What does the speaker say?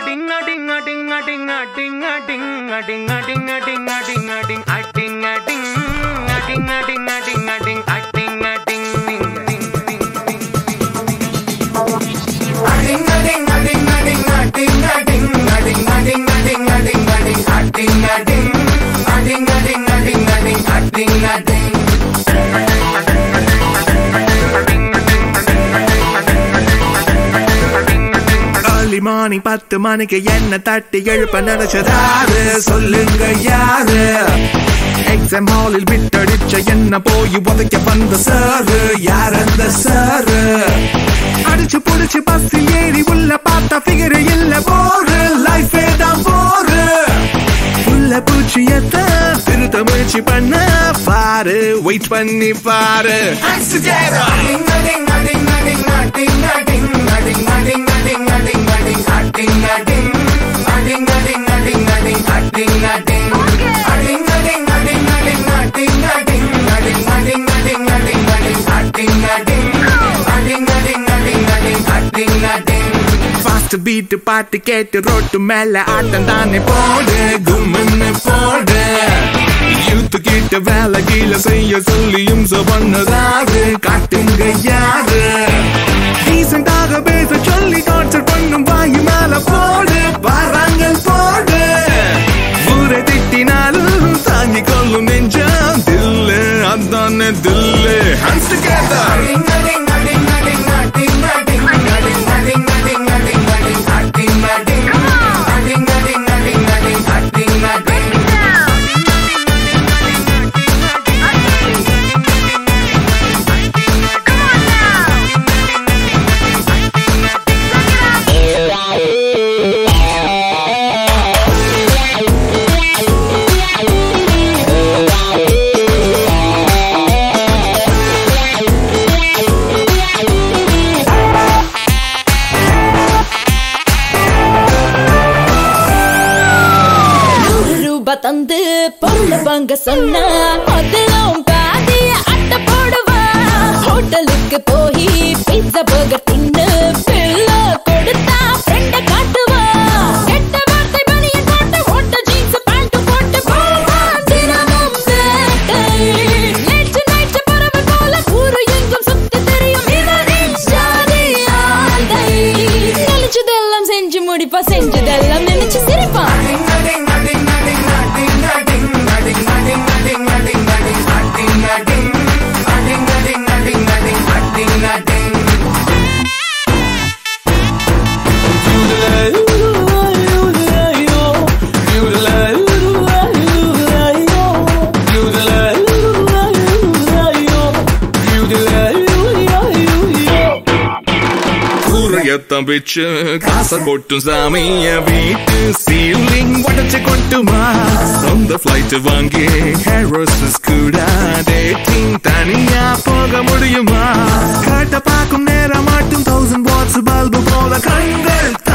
ding a ding a ding a ding a ding a ding a ding a ding a ding a ding a ding a ding a ding a ding a ding a ding a ding a ding a ding ding ding ding ding a ding a ding a ding a ding a ding a ding a ding a ding a ding a ding a ding a ding a ding a ding a ding a ding a ding a ding a ding early morning பத்து மணிக்கு என்ன தட்டி எழுப்ப நினைச்சதாரு சொல்லுங்க யாரு exam ஹாலில் விட்டடிச்ச என்ன போய் உதைக்க வந்த சாரு யார் அந்த சாரு அடிச்சு புடிச்சு பஸ்ஸில் ஏறி உள்ள பார்த்தா ஃபிகர் இல்ல போரு லைஃபே தான் போரு உள்ள பூச்சியத்தான் திருத்த முயற்சி பண்ண பாரு வெயிட் பண்ணி பாரு Hands together. ஃபாஸ்ட் பீட் பாட்டு கேட்டு ரோட்டு மேல ஆட்டம் தானே போடு கும்முன்னு போடு யூத்து கிட்ட வேலை கீழே செய்ய சொல்லியும் பண்ணதாரு காட்டுங்க யாரு டீசெண்டாக பேச சொல்லி டார்ச்சர் பண்ணும் வாயு மேல போடு பாறாங்கல் போடு ஊரை திட்டினாலும் தாங்கி கொள்ளும் நெஞ்சம் தில்லு அதானே தில்லு ஹன்ஸ் டுகெதர் நூறு ரூபாய் தந்து பொருள் வாங்க சொன்னா அதிலும் பாதி அட்ட போடுவா ஹோட்டலுக்கு போய் பீட்சா பர்கர் தின்னு பில்ல கொடுத்தா ஃப்ரெண்ட காட்டுவா கெட்ட வார்த்தை பனியன் போட்டு ஓட்ட ஜீன்ஸ் பேண்ட் போட்டு போவா தினமும் வேட்டை நேற்று நைட்டு பறவை போல ஊரு எங்கும் சுத்தி தெரியும் இவரின் ஜாதி ஆந்தை நினைச்சதெல்லாம் செஞ்சு முடிப்பா செஞ்சதெல்லாம் நினைச்சு சிரிப்பான் கூறையத்தான் பிச்சு காசை கொட்டும் சாமிய வீட்டு சீலிங் உடச்சு கொட்டுமா சொந்த பிளைட் வாங்கி ஹேரோசஸ் கூட டேட்டிங் தனியா போக முடியுமா காட்ட பார்க்கும் நேரம் மட்டும் தௌசண்ட் வாட்ஸ் பல்பு போல கண்கள்